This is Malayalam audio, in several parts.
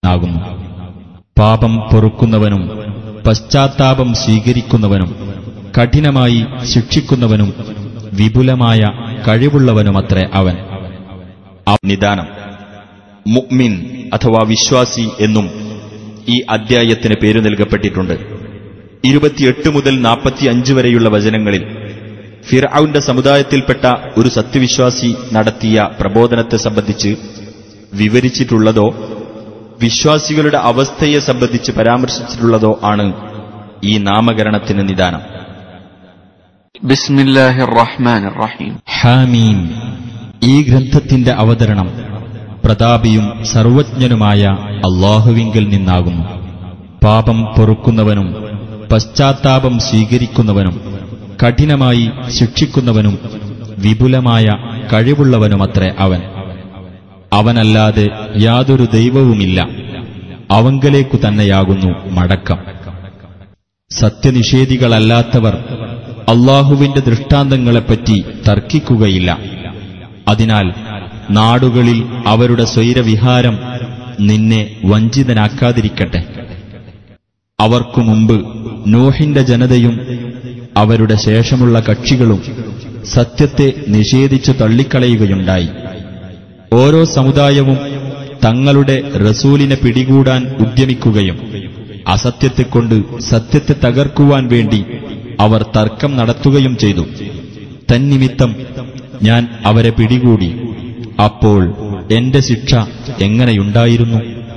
ആകുന്നു പാപം പൊറുക്കുന്നവനും പശ്ചാത്താപം സ്വീകരിക്കുന്നവനും കഠിനമായി ശിക്ഷിക്കുന്നവനും വിപുലമായ കഴിവുള്ളവനുമത്രേ അവൻ നിദാനം മുഅ്മിൻ അഥവാ വിശ്വാസി എന്നും ഈ അദ്ധ്യായത്തിന് പേരു നൽകപ്പെട്ടിട്ടുണ്ട് ഇരുപത്തിയെട്ട് മുതൽ നാൽപ്പത്തിയഞ്ച് വരെയുള്ള വചനങ്ങളിൽ ഫിർഔന്റെ സമുദായത്തിൽപ്പെട്ട ഒരു സത്യവിശ്വാസി നടത്തിയ പ്രബോധനത്തെ സംബന്ധിച്ച് വിവരിച്ചിട്ടുള്ളതോ വിശ്വാസികളുടെ അവസ്ഥയെ സംബന്ധിച്ച് പരാമർശിച്ചിട്ടുള്ളതോ ആണ് ഈ നാമകരണത്തിന് നിദാനം بسم الله الرحمن الرحيم ഹാമീം ഈ ഗ്രന്ഥത്തിന്റെ അവതരണം പ്രതാപിയും സർവജ്ഞനുമായ അള്ളാഹുവിങ്കിൽ നിന്നാകുന്നു പാപം പൊറുക്കുന്നവനും പശ്ചാത്താപം സ്വീകരിക്കുന്നവനും കഠിനമായി ശിക്ഷിക്കുന്നവനും വിപുലമായ കഴിവുള്ളവനുമത്രേ അവൻ അവനല്ലാതെ യാതൊരു ദൈവവുമില്ല അവങ്കലേക്കു തന്നെയാകുന്നു മടക്കം സത്യനിഷേധികളല്ലാത്തവർ അള്ളാഹുവിന്റെ ദൃഷ്ടാന്തങ്ങളെപ്പറ്റി തർക്കിക്കുകയില്ല അതിനാൽ നാടുകളിൽ അവരുടെ സ്വൈരവിഹാരം നിന്നെ വഞ്ചിതനാക്കാതിരിക്കട്ടെ അവർക്കു മുമ്പ് നോഹിന്റെ ജനതയും അവരുടെ ശേഷമുള്ള കക്ഷികളും സത്യത്തെ നിഷേധിച്ചു തള്ളിക്കളയുകയുണ്ടായി ഓരോ സമുദായവും തങ്ങളുടെ റസൂലിനെ പിടികൂടാൻ ഉദ്യമിക്കുകയും അസത്യത്തെക്കൊണ്ട് സത്യത്തെ തകർക്കുവാൻ വേണ്ടി അവർ തർക്കം നടത്തുകയും ചെയ്തു തന്നിമിത്തം ഞാൻ അവരെ പിടികൂടി അപ്പോൾ എന്റെ ശിക്ഷ എങ്ങനെയുണ്ടായിരുന്നു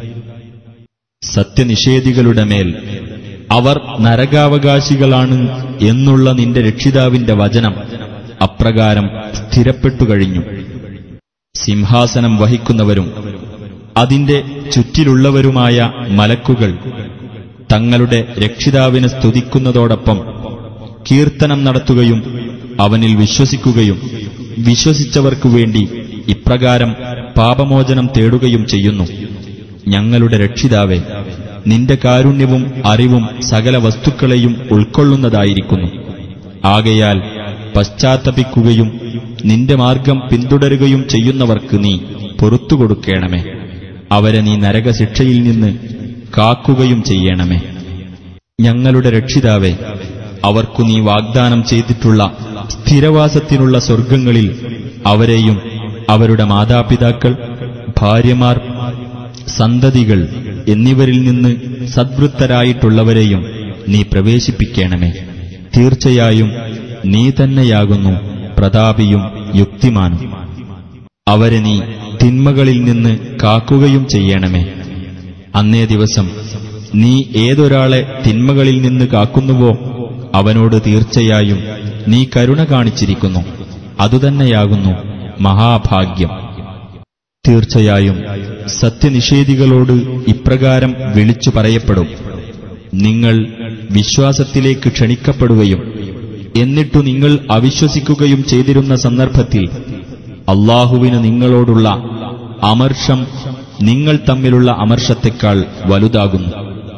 സത്യനിഷേധികളുടെ മേൽ അവർ നരകാവകാശികളാണ് എന്നുള്ള നിന്റെ രക്ഷിതാവിന്റെ വചനം അപ്രകാരം സ്ഥിരപ്പെട്ടു കഴിഞ്ഞു സിംഹാസനം വഹിക്കുന്നവരും അതിന്റെ ചുറ്റിലുള്ളവരുമായ മലക്കുകൾ തങ്ങളുടെ രക്ഷിതാവിനെ സ്തുതിക്കുന്നതോടൊപ്പം കീർത്തനം നടത്തുകയും അവനിൽ വിശ്വസിക്കുകയും വിശ്വസിച്ചവർക്കു വേണ്ടി ഇപ്രകാരം പാപമോചനം തേടുകയും ചെയ്യുന്നു ഞങ്ങളുടെ രക്ഷിതാവെ നിന്റെ കാരുണ്യവും അറിവും സകല വസ്തുക്കളെയും ഉൾക്കൊള്ളുന്നതായിരിക്കുന്നു ആകയാൽ പശ്ചാത്തപിക്കുകയും നിന്റെ മാർഗം പിന്തുടരുകയും ചെയ്യുന്നവർക്ക് നീ പൊറത്തുകൊടുക്കേണമേ അവരെ നീ നരകശിക്ഷയിൽ നിന്ന് കാക്കുകയും ചെയ്യണമേ ഞങ്ങളുടെ രക്ഷിതാവെ അവർക്കു നീ വാഗ്ദാനം ചെയ്തിട്ടുള്ള സ്ഥിരവാസത്തിനുള്ള സ്വർഗങ്ങളിൽ അവരെയും അവരുടെ മാതാപിതാക്കൾ ഭാര്യമാർ സന്തതികൾ എന്നിവരിൽ നിന്ന് സദ്വൃത്തരായിട്ടുള്ളവരെയും നീ പ്രവേശിപ്പിക്കണമേ തീർച്ചയായും നീ തന്നെയാകുന്നു പ്രതാപിയും യുക്തിമാനും അവരെ നീ തിന്മകളിൽ നിന്ന് കാക്കുകയും ചെയ്യണമേ അന്നേ ദിവസം നീ ഏതൊരാളെ തിന്മകളിൽ നിന്ന് കാക്കുന്നുവോ അവനോട് തീർച്ചയായും നീ കരുണ കാണിച്ചിരിക്കുന്നു അതുതന്നെയാകുന്നു മഹാഭാഗ്യം തീർച്ചയായും സത്യനിഷേധികളോട് ഇപ്രകാരം വിളിച്ചു പറയപ്പെടും നിങ്ങൾ വിശ്വാസത്തിലേക്ക് ക്ഷണിക്കപ്പെടുകയും എന്നിട്ടു നിങ്ങൾ അവിശ്വസിക്കുകയും ചെയ്തിരുന്ന സന്ദർഭത്തിൽ അള്ളാഹുവിന് നിങ്ങളോടുള്ള അമർഷം നിങ്ങൾ തമ്മിലുള്ള അമർഷത്തെക്കാൾ വലുതാകുന്നു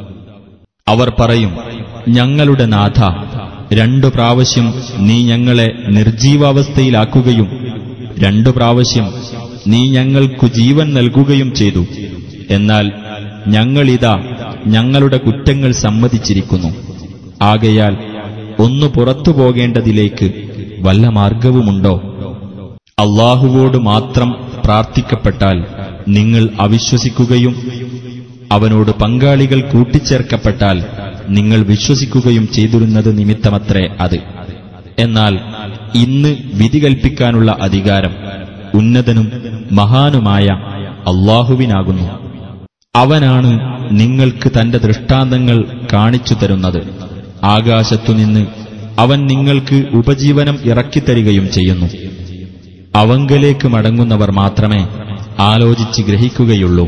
അവർ പറയും ഞങ്ങളുടെ നാഥ രണ്ടു പ്രാവശ്യം നീ ഞങ്ങളെ നിർജീവാവസ്ഥയിലാക്കുകയും രണ്ടു പ്രാവശ്യം നീ ഞങ്ങൾക്കു ജീവൻ നൽകുകയും ചെയ്തു എന്നാൽ ഞങ്ങളിതാ ഞങ്ങളുടെ കുറ്റങ്ങൾ സമ്മതിച്ചിരിക്കുന്നു ആകയാൽ ഒന്നു പുറത്തു പോകേണ്ടതിലേക്ക് വല്ല മാർഗവുമുണ്ടോ അള്ളാഹുവോട് മാത്രം പ്രാർത്ഥിക്കപ്പെട്ടാൽ നിങ്ങൾ അവിശ്വസിക്കുകയും അവനോട് പങ്കാളികൾ കൂട്ടിച്ചേർക്കപ്പെട്ടാൽ നിങ്ങൾ വിശ്വസിക്കുകയും ചെയ്തിരുന്നത് നിമിത്തമത്രേ അത് എന്നാൽ ഇന്ന് വിധി കൽപ്പിക്കാനുള്ള അധികാരം ഉന്നതനും മഹാനുമായ അള്ളാഹുവിനാകുന്നു അവനാണ് നിങ്ങൾക്ക് തന്റെ ദൃഷ്ടാന്തങ്ങൾ കാണിച്ചു തരുന്നത് ആകാശത്തുനിന്ന് അവൻ നിങ്ങൾക്ക് ഉപജീവനം ഇറക്കിത്തരികയും ചെയ്യുന്നു അവങ്കലേക്ക് മടങ്ങുന്നവർ മാത്രമേ ആലോചിച്ച് ഗ്രഹിക്കുകയുള്ളൂ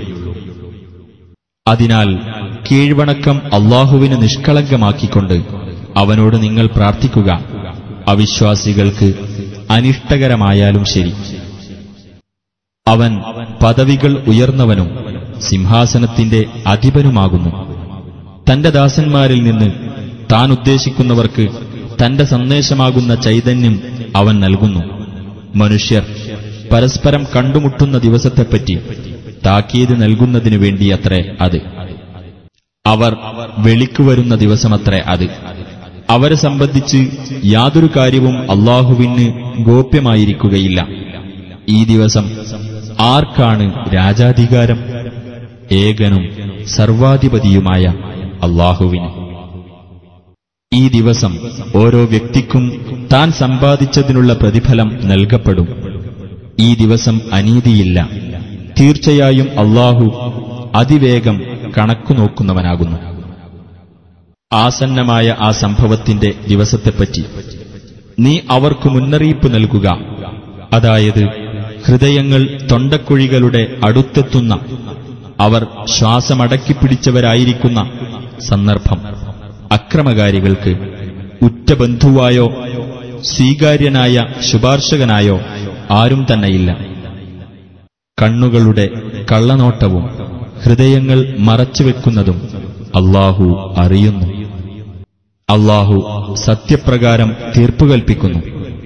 അതിനാൽ കീഴ്വണക്കം അള്ളാഹുവിന് നിഷ്കളങ്കമാക്കിക്കൊണ്ട് അവനോട് നിങ്ങൾ പ്രാർത്ഥിക്കുക അവിശ്വാസികൾക്ക് അനിഷ്ടകരമായാലും ശരി അവൻ പദവികൾ ഉയർന്നവനും സിംഹാസനത്തിന്റെ അധിപനുമാകുന്നു തന്റെ ദാസന്മാരിൽ നിന്ന് താൻ ഉദ്ദേശിക്കുന്നവർക്ക് തന്റെ സന്ദേശമാകുന്ന ചൈതന്യം അവൻ നൽകുന്നു മനുഷ്യർ പരസ്പരം കണ്ടുമുട്ടുന്ന ദിവസത്തെപ്പറ്റി താക്കീത് നൽകുന്നതിനു വേണ്ടിയത്രേ അത് അവർ വെളിക്കുവരുന്ന ദിവസമത്രേ അത് അവരെ സംബന്ധിച്ച് യാതൊരു കാര്യവും അള്ളാഹുവിന് ഗോപ്യമായിരിക്കുകയില്ല ഈ ദിവസം ആർക്കാണ് രാജാധികാരം ഏകനും സർവാധിപതിയുമായ അള്ളാഹുവിന് ഈ ദിവസം ഓരോ വ്യക്തിക്കും താൻ സമ്പാദിച്ചതിനുള്ള പ്രതിഫലം നൽകപ്പെടും ഈ ദിവസം അനീതിയില്ല തീർച്ചയായും അള്ളാഹു അതിവേഗം കണക്കു നോക്കുന്നവനാകുന്നു ആസന്നമായ ആ സംഭവത്തിന്റെ ദിവസത്തെപ്പറ്റി നീ അവർക്ക് മുന്നറിയിപ്പ് നൽകുക അതായത് ഹൃദയങ്ങൾ തൊണ്ടക്കുഴികളുടെ അടുത്തെത്തുന്ന അവർ ശ്വാസമടക്കിപ്പിടിച്ചവരായിരിക്കുന്ന സന്ദർഭം അക്രമകാരികൾക്ക് ഉറ്റ ബന്ധുവായോ സ്വീകാര്യനായ ശുപാർശകനായോ ആരും തന്നെയില്ല കണ്ണുകളുടെ കള്ളനോട്ടവും ഹൃദയങ്ങൾ മറച്ചുവെക്കുന്നതും അള്ളാഹു അറിയുന്നു അള്ളാഹു സത്യപ്രകാരം തീർപ്പു കൽപ്പിക്കുന്നു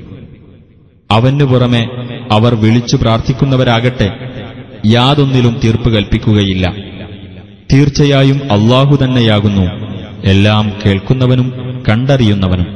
അവനു പുറമെ അവർ വിളിച്ചു പ്രാർത്ഥിക്കുന്നവരാകട്ടെ യാതൊന്നിലും തീർപ്പ് കൽപ്പിക്കുകയില്ല തീർച്ചയായും അള്ളാഹു തന്നെയാകുന്നു എല്ലാം കേൾക്കുന്നവനും കണ്ടറിയുന്നവനും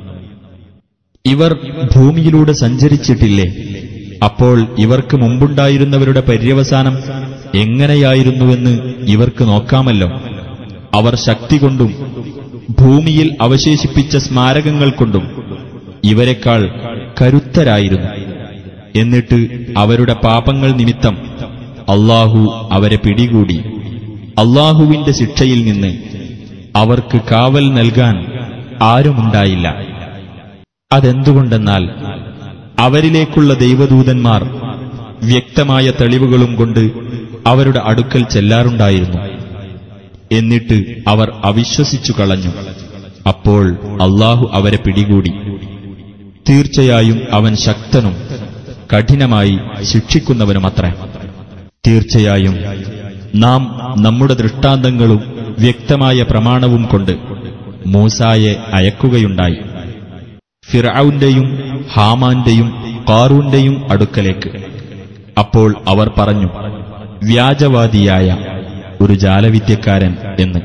ഇവർ ഭൂമിയിലൂടെ സഞ്ചരിച്ചിട്ടില്ലേ അപ്പോൾ ഇവർക്ക് മുമ്പുണ്ടായിരുന്നവരുടെ പര്യവസാനം എങ്ങനെയായിരുന്നുവെന്ന് ഇവർക്ക് നോക്കാമല്ലോ അവർ ശക്തി കൊണ്ടും ഭൂമിയിൽ അവശേഷിപ്പിച്ച സ്മാരകങ്ങൾ കൊണ്ടും ഇവരെക്കാൾ കരുത്തരായിരുന്നു എന്നിട്ട് അവരുടെ പാപങ്ങൾ നിമിത്തം അള്ളാഹു അവരെ പിടികൂടി അള്ളാഹുവിന്റെ ശിക്ഷയിൽ നിന്ന് അവർക്ക് കാവൽ നൽകാൻ ആരുമുണ്ടായില്ല അതെന്തുകൊണ്ടെന്നാൽ അവരിലേക്കുള്ള ദൈവദൂതന്മാർ വ്യക്തമായ തെളിവുകളും കൊണ്ട് അവരുടെ അടുക്കൽ ചെല്ലാറുണ്ടായിരുന്നു എന്നിട്ട് അവർ അവിശ്വസിച്ചു കളഞ്ഞു അപ്പോൾ അള്ളാഹു അവരെ പിടികൂടി തീർച്ചയായും അവൻ ശക്തനും കഠിനമായി ശിക്ഷിക്കുന്നവനുമത്രേ തീർച്ചയായും നാം നമ്മുടെ ദൃഷ്ടാന്തങ്ങളും വ്യക്തമായ പ്രമാണവും കൊണ്ട് മൂസായെ അയക്കുകയുണ്ടായി ഫിറൌന്റെയും ഹാമാന്റെയും കാറൂന്റെയും അടുക്കലേക്ക് അപ്പോൾ അവർ പറഞ്ഞു വ്യാജവാദിയായ ഒരു ജാലവിദ്യക്കാരൻ എന്ന്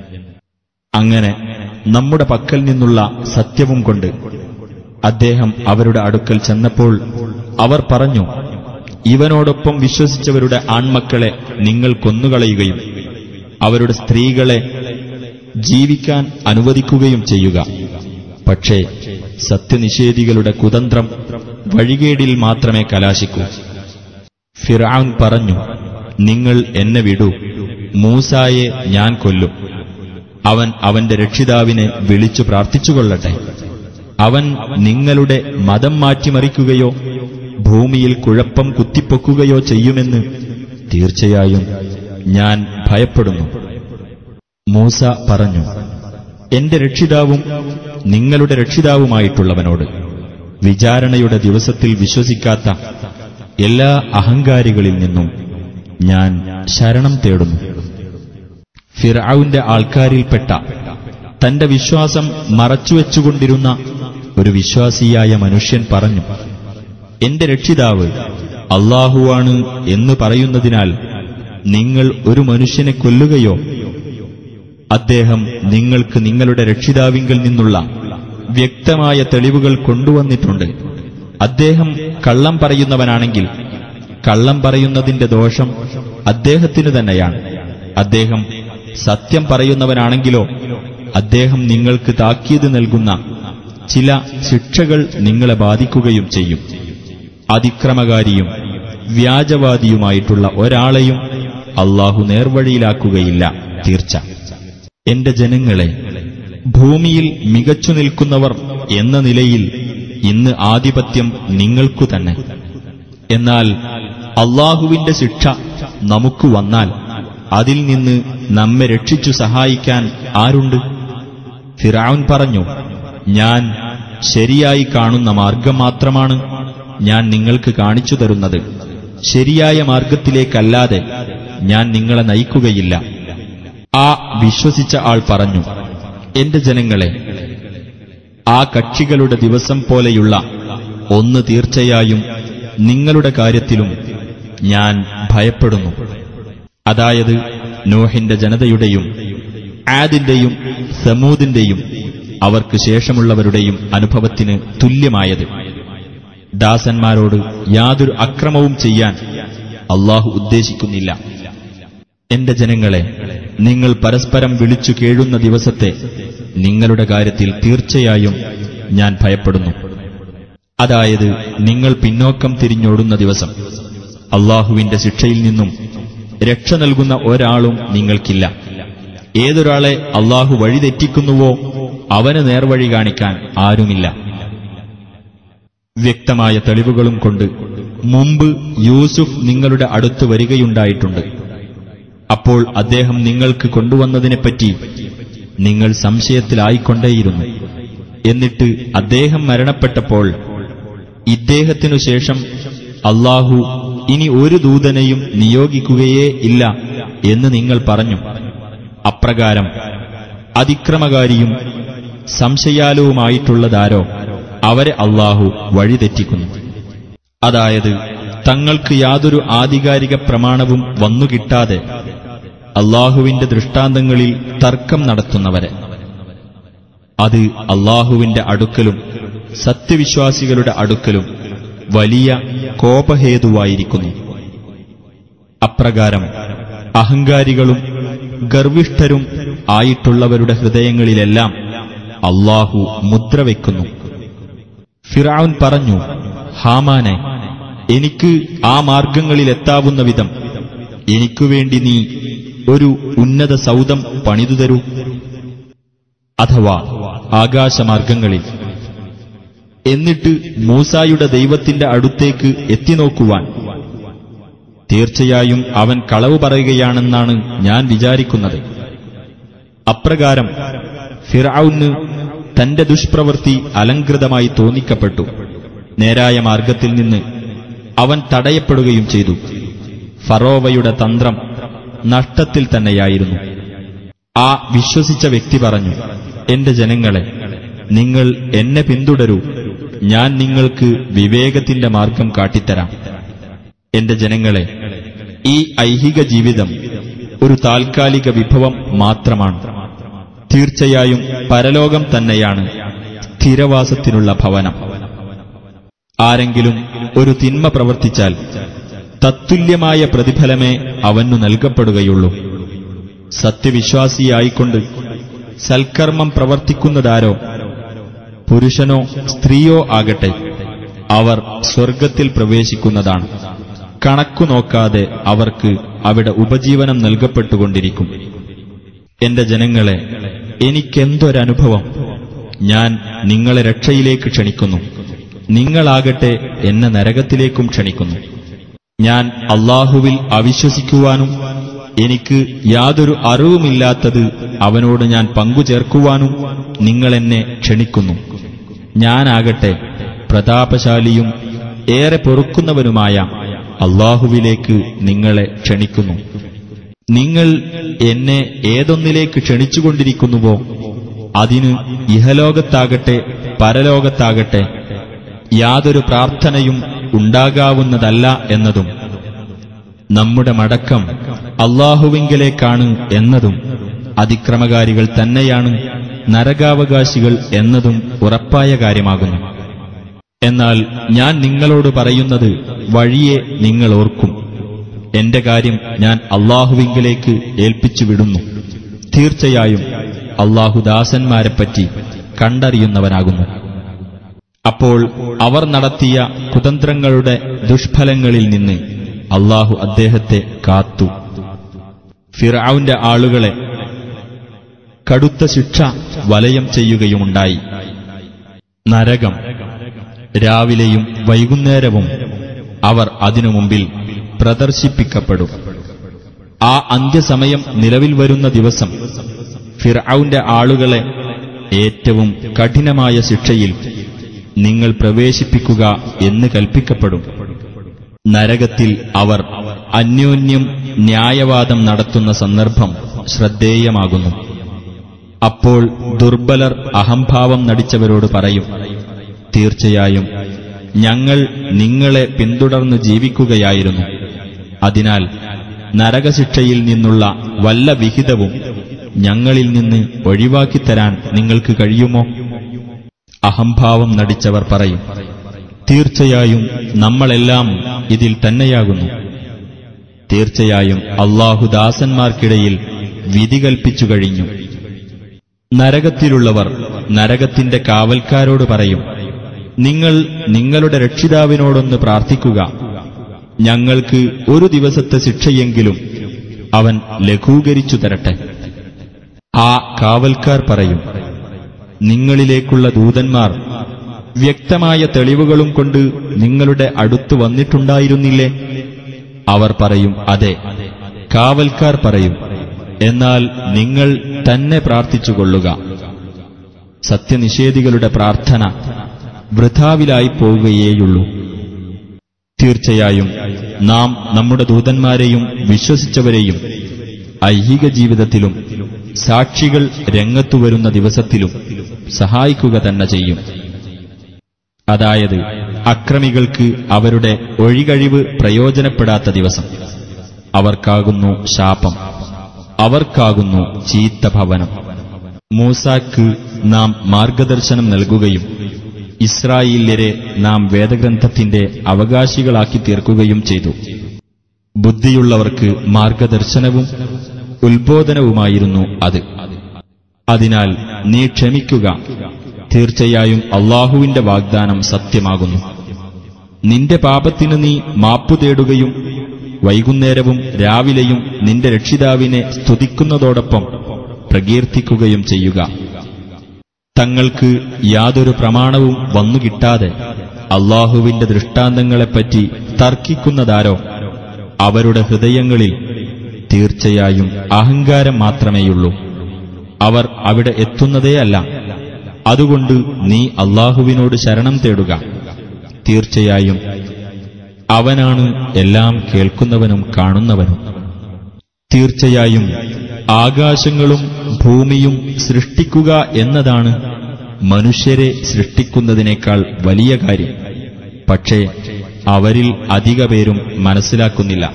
അങ്ങനെ നമ്മുടെ പക്കൽ നിന്നുള്ള സത്യവും കൊണ്ട് അദ്ദേഹം അവരുടെ അടുക്കൽ ചെന്നപ്പോൾ അവർ പറഞ്ഞു ഇവനോടൊപ്പം വിശ്വസിച്ചവരുടെ ആൺമക്കളെ നിങ്ങൾ കൊന്നുകളയുകയും അവരുടെ സ്ത്രീകളെ ജീവിക്കാൻ അനുവദിക്കുകയും ചെയ്യുക പക്ഷേ സത്യനിഷേധികളുടെ കുതന്ത്രം വഴികേടിൽ മാത്രമേ കലാശിക്കൂ ഫിറാൻ പറഞ്ഞു നിങ്ങൾ എന്നെ വിടൂ മൂസായെ ഞാൻ കൊല്ലും അവൻ അവന്റെ രക്ഷിതാവിനെ വിളിച്ചു പ്രാർത്ഥിച്ചുകൊള്ളട്ടെ അവൻ നിങ്ങളുടെ മതം മാറ്റിമറിക്കുകയോ ഭൂമിയിൽ കുഴപ്പം കുത്തിപ്പൊക്കുകയോ ചെയ്യുമെന്ന് തീർച്ചയായും ഞാൻ ഭയപ്പെടുന്നു മൂസ പറഞ്ഞു എന്റെ രക്ഷിതാവും നിങ്ങളുടെ രക്ഷിതാവുമായിട്ടുള്ളവനോട് വിചാരണയുടെ ദിവസത്തിൽ വിശ്വസിക്കാത്ത എല്ലാ അഹങ്കാരികളിൽ നിന്നും ഞാൻ ശരണം തേടുന്നു ഫിറൌന്റെ ആൾക്കാരിൽപ്പെട്ട തന്റെ വിശ്വാസം മറച്ചുവെച്ചുകൊണ്ടിരുന്ന ഒരു വിശ്വാസിയായ മനുഷ്യൻ പറഞ്ഞു എന്റെ രക്ഷിതാവ് അള്ളാഹുവാണ് എന്ന് പറയുന്നതിനാൽ നിങ്ങൾ ഒരു മനുഷ്യനെ കൊല്ലുകയോ അദ്ദേഹം നിങ്ങൾക്ക് നിങ്ങളുടെ രക്ഷിതാവിങ്കിൽ നിന്നുള്ള വ്യക്തമായ തെളിവുകൾ കൊണ്ടുവന്നിട്ടുണ്ട് അദ്ദേഹം കള്ളം പറയുന്നവനാണെങ്കിൽ കള്ളം പറയുന്നതിന്റെ ദോഷം അദ്ദേഹത്തിന് തന്നെയാണ് അദ്ദേഹം സത്യം പറയുന്നവനാണെങ്കിലോ അദ്ദേഹം നിങ്ങൾക്ക് താക്കീത് നൽകുന്ന ചില ശിക്ഷകൾ നിങ്ങളെ ബാധിക്കുകയും ചെയ്യും അതിക്രമകാരിയും വ്യാജവാദിയുമായിട്ടുള്ള ഒരാളെയും അള്ളാഹു നേർവഴിയിലാക്കുകയില്ല തീർച്ച എന്റെ ജനങ്ങളെ ഭൂമിയിൽ മികച്ചു നിൽക്കുന്നവർ എന്ന നിലയിൽ ഇന്ന് ആധിപത്യം നിങ്ങൾക്കു തന്നെ എന്നാൽ അള്ളാഹുവിന്റെ ശിക്ഷ നമുക്ക് വന്നാൽ അതിൽ നിന്ന് നമ്മെ രക്ഷിച്ചു സഹായിക്കാൻ ആരുണ്ട് ഫിറാവുൻ പറഞ്ഞു ഞാൻ ശരിയായി കാണുന്ന മാർഗം മാത്രമാണ് ഞാൻ നിങ്ങൾക്ക് കാണിച്ചു തരുന്നത് ശരിയായ മാർഗത്തിലേക്കല്ലാതെ ഞാൻ നിങ്ങളെ നയിക്കുകയില്ല ആ വിശ്വസിച്ച ആൾ പറഞ്ഞു എന്റെ ജനങ്ങളെ ആ കക്ഷികളുടെ ദിവസം പോലെയുള്ള ഒന്ന് തീർച്ചയായും നിങ്ങളുടെ കാര്യത്തിലും ഞാൻ ഭയപ്പെടുന്നു അതായത് നോഹിന്റെ ജനതയുടെയും ആദിന്റെയും സമൂദിന്റെയും അവർക്ക് ശേഷമുള്ളവരുടെയും അനുഭവത്തിന് തുല്യമായത് ദാസന്മാരോട് യാതൊരു അക്രമവും ചെയ്യാൻ അള്ളാഹു ഉദ്ദേശിക്കുന്നില്ല എന്റെ ജനങ്ങളെ നിങ്ങൾ പരസ്പരം വിളിച്ചു കേഴുന്ന ദിവസത്തെ നിങ്ങളുടെ കാര്യത്തിൽ തീർച്ചയായും ഞാൻ ഭയപ്പെടുന്നു അതായത് നിങ്ങൾ പിന്നോക്കം തിരിഞ്ഞോടുന്ന ദിവസം അള്ളാഹുവിന്റെ ശിക്ഷയിൽ നിന്നും രക്ഷ നൽകുന്ന ഒരാളും നിങ്ങൾക്കില്ല ഏതൊരാളെ അള്ളാഹു വഴിതെറ്റിക്കുന്നുവോ അവന് നേർവഴി കാണിക്കാൻ ആരുമില്ല വ്യക്തമായ തെളിവുകളും കൊണ്ട് മുമ്പ് യൂസുഫ് നിങ്ങളുടെ അടുത്ത് വരികയുണ്ടായിട്ടുണ്ട് അപ്പോൾ അദ്ദേഹം നിങ്ങൾക്ക് കൊണ്ടുവന്നതിനെപ്പറ്റി നിങ്ങൾ സംശയത്തിലായിക്കൊണ്ടേയിരുന്നു എന്നിട്ട് അദ്ദേഹം മരണപ്പെട്ടപ്പോൾ ഇദ്ദേഹത്തിനു ശേഷം അള്ളാഹു ഇനി ഒരു ദൂതനെയും നിയോഗിക്കുകയേ ഇല്ല എന്ന് നിങ്ങൾ പറഞ്ഞു അപ്രകാരം അതിക്രമകാരിയും സംശയാലുവുമായിട്ടുള്ളതാരോ അവരെ അള്ളാഹു വഴിതെറ്റിക്കുന്നു അതായത് തങ്ങൾക്ക് യാതൊരു ആധികാരിക പ്രമാണവും വന്നുകിട്ടാതെ അള്ളാഹുവിന്റെ ദൃഷ്ടാന്തങ്ങളിൽ തർക്കം നടത്തുന്നവരെ അത് അള്ളാഹുവിന്റെ അടുക്കലും സത്യവിശ്വാസികളുടെ അടുക്കലും വലിയ കോപഹേതുവായിരിക്കുന്നു അപ്രകാരം അഹങ്കാരികളും ഗർവിഷ്ഠരും ആയിട്ടുള്ളവരുടെ ഹൃദയങ്ങളിലെല്ലാം അള്ളാഹു മുദ്ര വയ്ക്കുന്നു ഫിറാവുൻ പറഞ്ഞു ഹാമാനെ എനിക്ക് ആ മാർഗങ്ങളിലെത്താവുന്ന വിധം എനിക്കുവേണ്ടി നീ ഒരു ഉന്നത സൗധം പണിതു തരൂ അഥവാ ആകാശമാർഗങ്ങളിൽ എന്നിട്ട് മൂസായുടെ ദൈവത്തിന്റെ അടുത്തേക്ക് എത്തിനോക്കുവാൻ തീർച്ചയായും അവൻ കളവ് പറയുകയാണെന്നാണ് ഞാൻ വിചാരിക്കുന്നത് അപ്രകാരം ഫിറൌന് തന്റെ ദുഷ്പ്രവൃത്തി അലങ്കൃതമായി തോന്നിക്കപ്പെട്ടു നേരായ മാർഗത്തിൽ നിന്ന് അവൻ തടയപ്പെടുകയും ചെയ്തു ഫറോവയുടെ തന്ത്രം നഷ്ടത്തിൽ തന്നെയായിരുന്നു ആ വിശ്വസിച്ച വ്യക്തി പറഞ്ഞു എന്റെ ജനങ്ങളെ നിങ്ങൾ എന്നെ പിന്തുടരൂ ഞാൻ നിങ്ങൾക്ക് വിവേകത്തിന്റെ മാർഗം കാട്ടിത്തരാം എന്റെ ജനങ്ങളെ ഈ ഐഹിക ജീവിതം ഒരു താൽക്കാലിക വിഭവം മാത്രമാണ് തീർച്ചയായും പരലോകം തന്നെയാണ് സ്ഥിരവാസത്തിനുള്ള ഭവനം ആരെങ്കിലും ഒരു തിന്മ പ്രവർത്തിച്ചാൽ തത്തുല്യമായ പ്രതിഫലമേ അവനു നൽകപ്പെടുകയുള്ളൂ സത്യവിശ്വാസിയായിക്കൊണ്ട് സൽക്കർമ്മം പ്രവർത്തിക്കുന്നതാരോ പുരുഷനോ സ്ത്രീയോ ആകട്ടെ അവർ സ്വർഗത്തിൽ പ്രവേശിക്കുന്നതാണ് കണക്കു നോക്കാതെ അവർക്ക് അവിടെ ഉപജീവനം നൽകപ്പെട്ടുകൊണ്ടിരിക്കും എന്റെ ജനങ്ങളെ എനിക്കെന്തൊരനുഭവം ഞാൻ നിങ്ങളെ രക്ഷയിലേക്ക് ക്ഷണിക്കുന്നു നിങ്ങളാകട്ടെ എന്നെ നരകത്തിലേക്കും ക്ഷണിക്കുന്നു ഞാൻ അള്ളാഹുവിൽ അവിശ്വസിക്കുവാനും എനിക്ക് യാതൊരു അറിവുമില്ലാത്തത് അവനോട് ഞാൻ പങ്കുചേർക്കുവാനും നിങ്ങളെന്നെ ക്ഷണിക്കുന്നു ഞാനാകട്ടെ പ്രതാപശാലിയും ഏറെ പൊറുക്കുന്നവനുമായ അള്ളാഹുവിലേക്ക് നിങ്ങളെ ക്ഷണിക്കുന്നു നിങ്ങൾ എന്നെ ഏതൊന്നിലേക്ക് ക്ഷണിച്ചുകൊണ്ടിരിക്കുന്നുവോ അതിന് ഇഹലോകത്താകട്ടെ പരലോകത്താകട്ടെ യാതൊരു പ്രാർത്ഥനയും ഉണ്ടാകാവുന്നതല്ല എന്നതും നമ്മുടെ മടക്കം അള്ളാഹുവിങ്കലേക്കാണ് എന്നതും അതിക്രമകാരികൾ തന്നെയാണ് നരകാവകാശികൾ എന്നതും ഉറപ്പായ കാര്യമാകുന്നു എന്നാൽ ഞാൻ നിങ്ങളോട് പറയുന്നത് വഴിയെ നിങ്ങൾ ഓർക്കും എന്റെ കാര്യം ഞാൻ അള്ളാഹുവിങ്കലേക്ക് ഏൽപ്പിച്ചു വിടുന്നു തീർച്ചയായും അള്ളാഹു ദാസന്മാരെപ്പറ്റി കണ്ടറിയുന്നവനാകുന്നു അപ്പോൾ അവർ നടത്തിയ കുതന്ത്രങ്ങളുടെ ദുഷ്ഫലങ്ങളിൽ നിന്ന് അള്ളാഹു അദ്ദേഹത്തെ കാത്തു ഫിറൌന്റെ ആളുകളെ കടുത്ത ശിക്ഷ വലയം ചെയ്യുകയുമുണ്ടായി നരകം രാവിലെയും വൈകുന്നേരവും അവർ അതിനു മുമ്പിൽ പ്രദർശിപ്പിക്കപ്പെടും ആ അന്ത്യസമയം നിലവിൽ വരുന്ന ദിവസം ഫിർഔന്റെ ആളുകളെ ഏറ്റവും കഠിനമായ ശിക്ഷയിൽ നിങ്ങൾ പ്രവേശിപ്പിക്കുക എന്ന് കൽപ്പിക്കപ്പെടും നരകത്തിൽ അവർ അന്യോന്യം ന്യായവാദം നടത്തുന്ന സന്ദർഭം ശ്രദ്ധേയമാകുന്നു അപ്പോൾ ദുർബലർ അഹംഭാവം നടിച്ചവരോട് പറയും തീർച്ചയായും ഞങ്ങൾ നിങ്ങളെ പിന്തുടർന്ന് ജീവിക്കുകയായിരുന്നു അതിനാൽ നരകശിക്ഷയിൽ നിന്നുള്ള വല്ല വിഹിതവും ഞങ്ങളിൽ നിന്ന് ഒഴിവാക്കിത്തരാൻ നിങ്ങൾക്ക് കഴിയുമോ അഹംഭാവം നടിച്ചവർ പറയും തീർച്ചയായും നമ്മളെല്ലാം ഇതിൽ തന്നെയാകുന്നു തീർച്ചയായും അള്ളാഹുദാസന്മാർക്കിടയിൽ വിധി കൽപ്പിച്ചു കഴിഞ്ഞു നരകത്തിലുള്ളവർ നരകത്തിന്റെ കാവൽക്കാരോട് പറയും നിങ്ങൾ നിങ്ങളുടെ രക്ഷിതാവിനോടൊന്ന് പ്രാർത്ഥിക്കുക ഞങ്ങൾക്ക് ഒരു ദിവസത്തെ ശിക്ഷയെങ്കിലും അവൻ ലഘൂകരിച്ചു തരട്ടെ ആ കാവൽക്കാർ പറയും നിങ്ങളിലേക്കുള്ള ദൂതന്മാർ വ്യക്തമായ തെളിവുകളും കൊണ്ട് നിങ്ങളുടെ അടുത്ത് വന്നിട്ടുണ്ടായിരുന്നില്ലേ അവർ പറയും അതെ കാവൽക്കാർ പറയും എന്നാൽ നിങ്ങൾ തന്നെ പ്രാർത്ഥിച്ചുകൊള്ളുക സത്യനിഷേധികളുടെ പ്രാർത്ഥന വൃഥാവിലായി പോവുകയേയുള്ളൂ തീർച്ചയായും നാം നമ്മുടെ ദൂതന്മാരെയും വിശ്വസിച്ചവരെയും ഐഹിക ജീവിതത്തിലും സാക്ഷികൾ രംഗത്തുവരുന്ന ദിവസത്തിലും സഹായിക്കുക തന്നെ ചെയ്യും അതായത് അക്രമികൾക്ക് അവരുടെ ഒഴികഴിവ് പ്രയോജനപ്പെടാത്ത ദിവസം അവർക്കാകുന്നു ശാപം അവർക്കാകുന്നു ചീത്ത ഭവനം മൂസാക്ക് നാം മാർഗദർശനം നൽകുകയും ഇസ്രായേല്യരെ നാം വേദഗ്രന്ഥത്തിന്റെ അവകാശികളാക്കി തീർക്കുകയും ചെയ്തു ബുദ്ധിയുള്ളവർക്ക് മാർഗദർശനവും ഉത്ബോധനവുമായിരുന്നു അത് അതിനാൽ നീ ക്ഷമിക്കുക തീർച്ചയായും അള്ളാഹുവിന്റെ വാഗ്ദാനം സത്യമാകുന്നു നിന്റെ പാപത്തിന് നീ മാപ്പു തേടുകയും വൈകുന്നേരവും രാവിലെയും നിന്റെ രക്ഷിതാവിനെ സ്തുതിക്കുന്നതോടൊപ്പം പ്രകീർത്തിക്കുകയും ചെയ്യുക തങ്ങൾക്ക് യാതൊരു പ്രമാണവും വന്നുകിട്ടാതെ അള്ളാഹുവിന്റെ ദൃഷ്ടാന്തങ്ങളെപ്പറ്റി തർക്കിക്കുന്നതാരോ അവരുടെ ഹൃദയങ്ങളിൽ തീർച്ചയായും അഹങ്കാരം മാത്രമേയുള്ളൂ അവർ അവിടെ എത്തുന്നതേയല്ല അതുകൊണ്ട് നീ അള്ളാഹുവിനോട് ശരണം തേടുക തീർച്ചയായും അവനാണ് എല്ലാം കേൾക്കുന്നവനും കാണുന്നവനും തീർച്ചയായും ആകാശങ്ങളും ഭൂമിയും സൃഷ്ടിക്കുക എന്നതാണ് മനുഷ്യരെ സൃഷ്ടിക്കുന്നതിനേക്കാൾ വലിയ കാര്യം പക്ഷേ അവരിൽ അധിക പേരും മനസ്സിലാക്കുന്നില്ല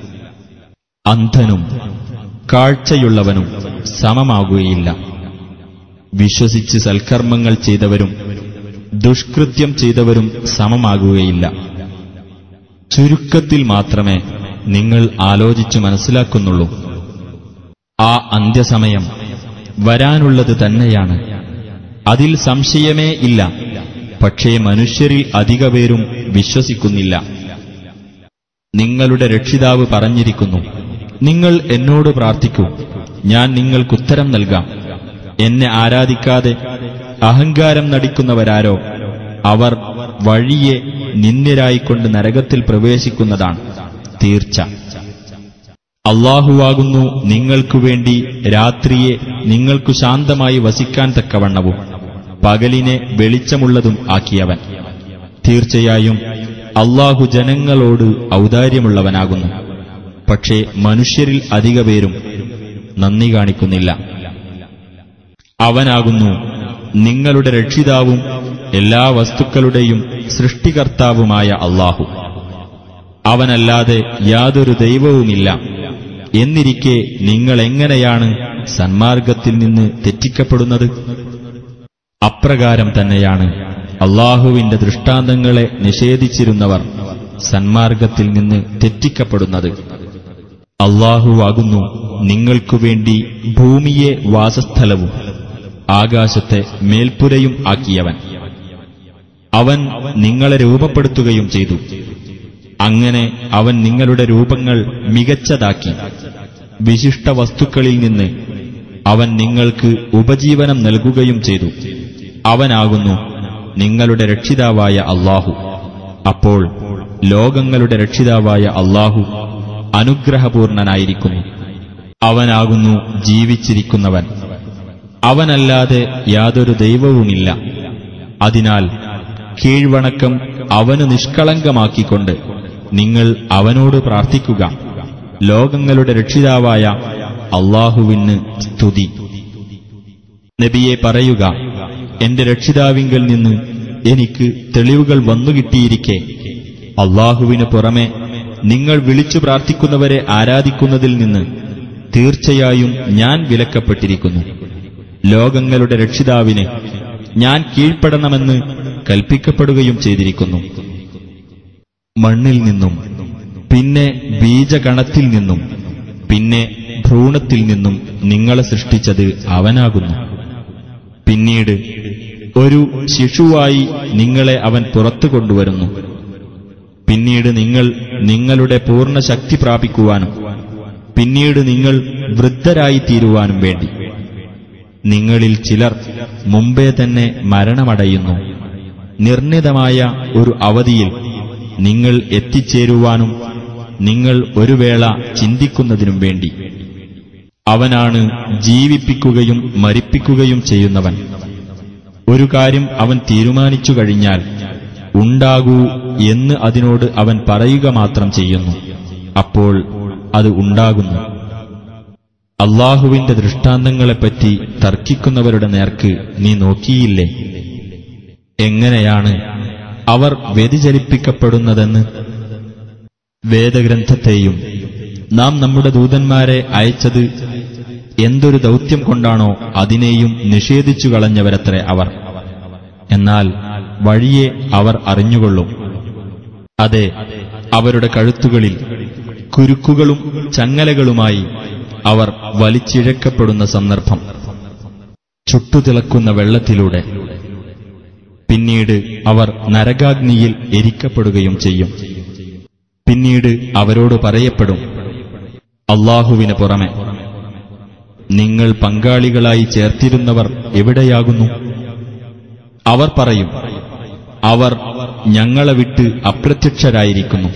അന്ധനും കാഴ്ചയുള്ളവനും സമമാകുകയില്ല വിശ്വസിച്ച് സൽക്കർമ്മങ്ങൾ ചെയ്തവരും ദുഷ്കൃത്യം ചെയ്തവരും സമമാകുകയില്ല ചുരുക്കത്തിൽ മാത്രമേ നിങ്ങൾ ആലോചിച്ചു മനസ്സിലാക്കുന്നുള്ളൂ ആ അന്ത്യസമയം വരാനുള്ളത് തന്നെയാണ് അതിൽ സംശയമേ ഇല്ല പക്ഷേ മനുഷ്യരിൽ അധിക പേരും വിശ്വസിക്കുന്നില്ല നിങ്ങളുടെ രക്ഷിതാവ് പറഞ്ഞിരിക്കുന്നു നിങ്ങൾ എന്നോട് പ്രാർത്ഥിക്കൂ ഞാൻ നിങ്ങൾക്കുത്തരം നൽകാം എന്നെ ആരാധിക്കാതെ അഹങ്കാരം നടിക്കുന്നവരാരോ അവർ വഴിയെ നിന്ദ്യരായിക്കൊണ്ട് നരകത്തിൽ പ്രവേശിക്കുന്നതാണ് തീർച്ച അള്ളാഹുവാകുന്നു നിങ്ങൾക്കു വേണ്ടി രാത്രിയെ നിങ്ങൾക്കു ശാന്തമായി വസിക്കാൻ തക്കവണ്ണവും പകലിനെ വെളിച്ചമുള്ളതും ആക്കിയവൻ തീർച്ചയായും അള്ളാഹു ജനങ്ങളോട് ഔദാര്യമുള്ളവനാകുന്നു പക്ഷേ മനുഷ്യരിൽ അധിക പേരും നന്ദി കാണിക്കുന്നില്ല അവനാകുന്നു നിങ്ങളുടെ രക്ഷിതാവും എല്ലാ വസ്തുക്കളുടെയും സൃഷ്ടികർത്താവുമായ അള്ളാഹു അവനല്ലാതെ യാതൊരു ദൈവവുമില്ല എന്നിരിക്കെ നിങ്ങളെങ്ങനെയാണ് സന്മാർഗത്തിൽ നിന്ന് തെറ്റിക്കപ്പെടുന്നത് അപ്രകാരം തന്നെയാണ് അള്ളാഹുവിന്റെ ദൃഷ്ടാന്തങ്ങളെ നിഷേധിച്ചിരുന്നവർ സന്മാർഗത്തിൽ നിന്ന് തെറ്റിക്കപ്പെടുന്നത് അള്ളാഹുവാകുന്നു നിങ്ങൾക്കുവേണ്ടി ഭൂമിയെ വാസസ്ഥലവും ആകാശത്തെ മേൽപ്പുരയും ആക്കിയവൻ അവൻ നിങ്ങളെ രൂപപ്പെടുത്തുകയും ചെയ്തു അങ്ങനെ അവൻ നിങ്ങളുടെ രൂപങ്ങൾ മികച്ചതാക്കി വിശിഷ്ട വസ്തുക്കളിൽ നിന്ന് അവൻ നിങ്ങൾക്ക് ഉപജീവനം നൽകുകയും ചെയ്തു അവനാകുന്നു നിങ്ങളുടെ രക്ഷിതാവായ അള്ളാഹു അപ്പോൾ ലോകങ്ങളുടെ രക്ഷിതാവായ അള്ളാഹു അനുഗ്രഹപൂർണനായിരിക്കുന്നു അവനാകുന്നു ജീവിച്ചിരിക്കുന്നവൻ അവനല്ലാതെ യാതൊരു ദൈവവുമില്ല അതിനാൽ കീഴ്വണക്കം അവന് നിഷ്കളങ്കമാക്കിക്കൊണ്ട് നിങ്ങൾ അവനോട് പ്രാർത്ഥിക്കുക ലോകങ്ങളുടെ രക്ഷിതാവായ അള്ളാഹുവിന് സ്തുതി നബിയെ പറയുക എന്റെ രക്ഷിതാവിങ്കൽ നിന്ന് എനിക്ക് തെളിവുകൾ വന്നുകിട്ടിയിരിക്കെ അള്ളാഹുവിന് പുറമെ നിങ്ങൾ വിളിച്ചു പ്രാർത്ഥിക്കുന്നവരെ ആരാധിക്കുന്നതിൽ നിന്ന് തീർച്ചയായും ഞാൻ വിലക്കപ്പെട്ടിരിക്കുന്നു ലോകങ്ങളുടെ രക്ഷിതാവിന് ഞാൻ കീഴ്പ്പെടണമെന്ന് കൽപ്പിക്കപ്പെടുകയും ചെയ്തിരിക്കുന്നു മണ്ണിൽ നിന്നും പിന്നെ ബീജഗണത്തിൽ നിന്നും പിന്നെ ഭ്രൂണത്തിൽ നിന്നും നിങ്ങളെ സൃഷ്ടിച്ചത് അവനാകുന്നു പിന്നീട് ഒരു ശിശുവായി നിങ്ങളെ അവൻ പുറത്തു കൊണ്ടുവരുന്നു പിന്നീട് നിങ്ങൾ നിങ്ങളുടെ പൂർണ്ണ ശക്തി പ്രാപിക്കുവാനും പിന്നീട് നിങ്ങൾ വൃദ്ധരായി തീരുവാനും വേണ്ടി നിങ്ങളിൽ ചിലർ മുമ്പേ തന്നെ മരണമടയുന്നു നിർണിതമായ ഒരു അവധിയിൽ നിങ്ങൾ എത്തിച്ചേരുവാനും നിങ്ങൾ ഒരു വേള ചിന്തിക്കുന്നതിനും വേണ്ടി അവനാണ് ജീവിപ്പിക്കുകയും മരിപ്പിക്കുകയും ചെയ്യുന്നവൻ ഒരു കാര്യം അവൻ തീരുമാനിച്ചു കഴിഞ്ഞാൽ ഉണ്ടാകൂ എന്ന് അതിനോട് അവൻ പറയുക മാത്രം ചെയ്യുന്നു അപ്പോൾ അത് ഉണ്ടാകുന്നു അള്ളാഹുവിന്റെ ദൃഷ്ടാന്തങ്ങളെപ്പറ്റി തർക്കിക്കുന്നവരുടെ നേർക്ക് നീ നോക്കിയില്ലേ എങ്ങനെയാണ് അവർ വ്യതിചലിപ്പിക്കപ്പെടുന്നതെന്ന് വേദഗ്രന്ഥത്തെയും നാം നമ്മുടെ ദൂതന്മാരെ അയച്ചത് എന്തൊരു ദൗത്യം കൊണ്ടാണോ അതിനെയും നിഷേധിച്ചു കളഞ്ഞവരത്രേ അവർ എന്നാൽ വഴിയെ അവർ അറിഞ്ഞുകൊള്ളും അതെ അവരുടെ കഴുത്തുകളിൽ കുരുക്കുകളും ചങ്ങലകളുമായി അവർ വലിച്ചിഴക്കപ്പെടുന്ന സന്ദർഭം ചുട്ടുതിളക്കുന്ന വെള്ളത്തിലൂടെ പിന്നീട് അവർ നരകാഗ്നിയിൽ എരിക്കപ്പെടുകയും ചെയ്യും പിന്നീട് അവരോട് പറയപ്പെടും അള്ളാഹുവിന് പുറമെ നിങ്ങൾ പങ്കാളികളായി ചേർത്തിരുന്നവർ എവിടെയാകുന്നു അവർ പറയും അവർ ഞങ്ങളെ വിട്ട് അപ്രത്യക്ഷരായിരിക്കുന്നു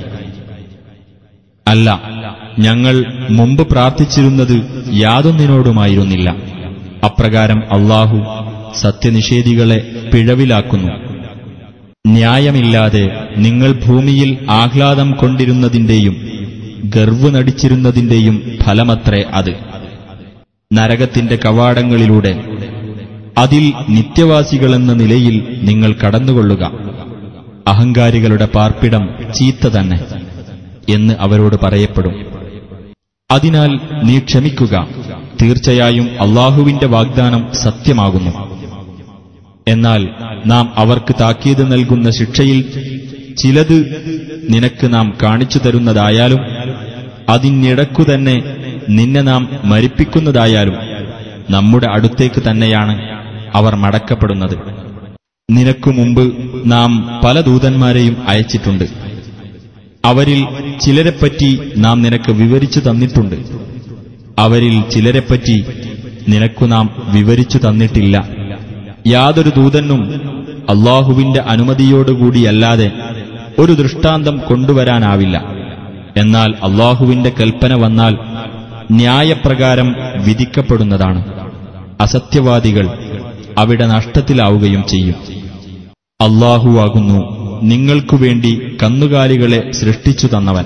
അല്ല ഞങ്ങൾ മുമ്പ് പ്രാർത്ഥിച്ചിരുന്നത് യാതൊന്നിനോടുമായിരുന്നില്ല അപ്രകാരം അള്ളാഹു സത്യനിഷേധികളെ പിഴവിലാക്കുന്നു ന്യായമില്ലാതെ നിങ്ങൾ ഭൂമിയിൽ ആഹ്ലാദം കൊണ്ടിരുന്നതിന്റെയും ഗർവ് നടിച്ചിരുന്നതിന്റെയും ഫലമത്രേ അത് നരകത്തിന്റെ കവാടങ്ങളിലൂടെ അതിൽ നിത്യവാസികളെന്ന നിലയിൽ നിങ്ങൾ കടന്നുകൊള്ളുക അഹങ്കാരികളുടെ പാർപ്പിടം ചീത്ത തന്നെ എന്ന് അവരോട് പറയപ്പെടും അതിനാൽ നീ ക്ഷമിക്കുക തീർച്ചയായും അള്ളാഹുവിന്റെ വാഗ്ദാനം സത്യമാകുന്നു എന്നാൽ നാം അവർക്ക് താക്കീത് നൽകുന്ന ശിക്ഷയിൽ ചിലത് നിനക്ക് നാം കാണിച്ചു തരുന്നതായാലും അതിനിടക്കു തന്നെ നിന്നെ നാം മരിപ്പിക്കുന്നതായാലും നമ്മുടെ അടുത്തേക്ക് തന്നെയാണ് അവർ മടക്കപ്പെടുന്നത് നിനക്കു മുമ്പ് നാം പല ദൂതന്മാരെയും അയച്ചിട്ടുണ്ട് അവരിൽ ചിലരെപ്പറ്റി നാം നിനക്ക് വിവരിച്ചു തന്നിട്ടുണ്ട് അവരിൽ ചിലരെപ്പറ്റി നിനക്കു നാം വിവരിച്ചു തന്നിട്ടില്ല യാതൊരു ദൂതനും അള്ളാഹുവിന്റെ അനുമതിയോടുകൂടിയല്ലാതെ ഒരു ദൃഷ്ടാന്തം കൊണ്ടുവരാനാവില്ല എന്നാൽ അള്ളാഹുവിന്റെ കൽപ്പന വന്നാൽ ന്യായപ്രകാരം വിധിക്കപ്പെടുന്നതാണ് അസത്യവാദികൾ അവിടെ നഷ്ടത്തിലാവുകയും ചെയ്യും അള്ളാഹുവാകുന്നു നിങ്ങൾക്കു വേണ്ടി കന്നുകാലികളെ സൃഷ്ടിച്ചു തന്നവൻ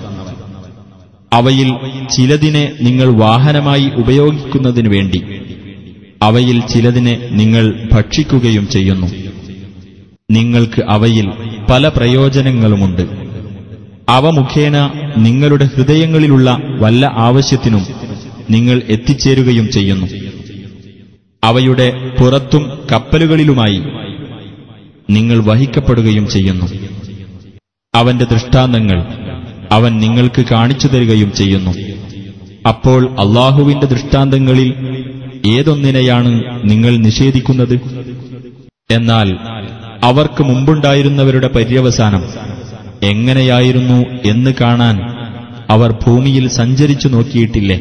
അവയിൽ ചിലതിനെ നിങ്ങൾ വാഹനമായി ഉപയോഗിക്കുന്നതിനു വേണ്ടി അവയിൽ ചിലതിനെ നിങ്ങൾ ഭക്ഷിക്കുകയും ചെയ്യുന്നു നിങ്ങൾക്ക് അവയിൽ പല പ്രയോജനങ്ങളുമുണ്ട് അവ മുഖേന നിങ്ങളുടെ ഹൃദയങ്ങളിലുള്ള വല്ല ആവശ്യത്തിനും നിങ്ങൾ എത്തിച്ചേരുകയും ചെയ്യുന്നു അവയുടെ പുറത്തും കപ്പലുകളിലുമായി നിങ്ങൾ വഹിക്കപ്പെടുകയും ചെയ്യുന്നു അവന്റെ ദൃഷ്ടാന്തങ്ങൾ അവൻ നിങ്ങൾക്ക് കാണിച്ചു തരികയും ചെയ്യുന്നു അപ്പോൾ അള്ളാഹുവിന്റെ ദൃഷ്ടാന്തങ്ങളിൽ ഏതൊന്നിനെയാണ് നിങ്ങൾ നിഷേധിക്കുന്നത് എന്നാൽ അവർക്ക് മുമ്പുണ്ടായിരുന്നവരുടെ പര്യവസാനം എങ്ങനെയായിരുന്നു എന്ന് കാണാൻ അവർ ഭൂമിയിൽ സഞ്ചരിച്ചു നോക്കിയിട്ടില്ലേ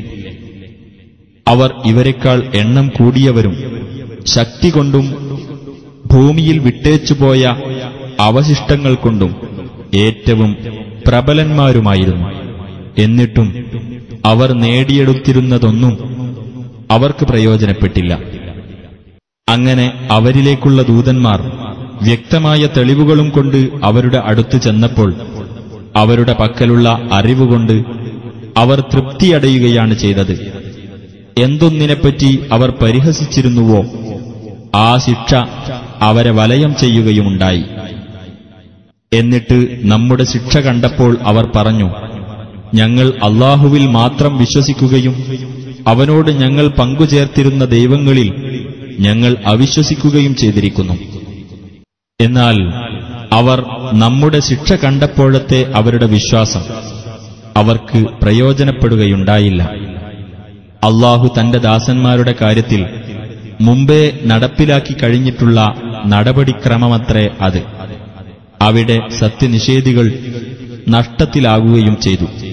അവർ ഇവരെക്കാൾ എണ്ണം കൂടിയവരും ശക്തി കൊണ്ടും ഭൂമിയിൽ വിട്ടേച്ചുപോയ അവശിഷ്ടങ്ങൾ കൊണ്ടും ഏറ്റവും പ്രബലന്മാരുമായിരുന്നു എന്നിട്ടും അവർ നേടിയെടുത്തിരുന്നതൊന്നും അവർക്ക് പ്രയോജനപ്പെട്ടില്ല അങ്ങനെ അവരിലേക്കുള്ള ദൂതന്മാർ വ്യക്തമായ തെളിവുകളും കൊണ്ട് അവരുടെ അടുത്ത് ചെന്നപ്പോൾ അവരുടെ പക്കലുള്ള അറിവുകൊണ്ട് അവർ തൃപ്തിയടയുകയാണ് ചെയ്തത് എന്തൊന്നിനെപ്പറ്റി അവർ പരിഹസിച്ചിരുന്നുവോ ആ ശിക്ഷ അവരെ വലയം ചെയ്യുകയുമുണ്ടായി എന്നിട്ട് നമ്മുടെ ശിക്ഷ കണ്ടപ്പോൾ അവർ പറഞ്ഞു ഞങ്ങൾ അള്ളാഹുവിൽ മാത്രം വിശ്വസിക്കുകയും അവനോട് ഞങ്ങൾ പങ്കുചേർത്തിരുന്ന ദൈവങ്ങളിൽ ഞങ്ങൾ അവിശ്വസിക്കുകയും ചെയ്തിരിക്കുന്നു എന്നാൽ അവർ നമ്മുടെ ശിക്ഷ കണ്ടപ്പോഴത്തെ അവരുടെ വിശ്വാസം അവർക്ക് പ്രയോജനപ്പെടുകയുണ്ടായില്ല അള്ളാഹു തന്റെ ദാസന്മാരുടെ കാര്യത്തിൽ മുമ്പേ നടപ്പിലാക്കി കഴിഞ്ഞിട്ടുള്ള നടപടിക്രമമത്രേ അത് അവിടെ സത്യനിഷേധികൾ നഷ്ടത്തിലാകുകയും ചെയ്തു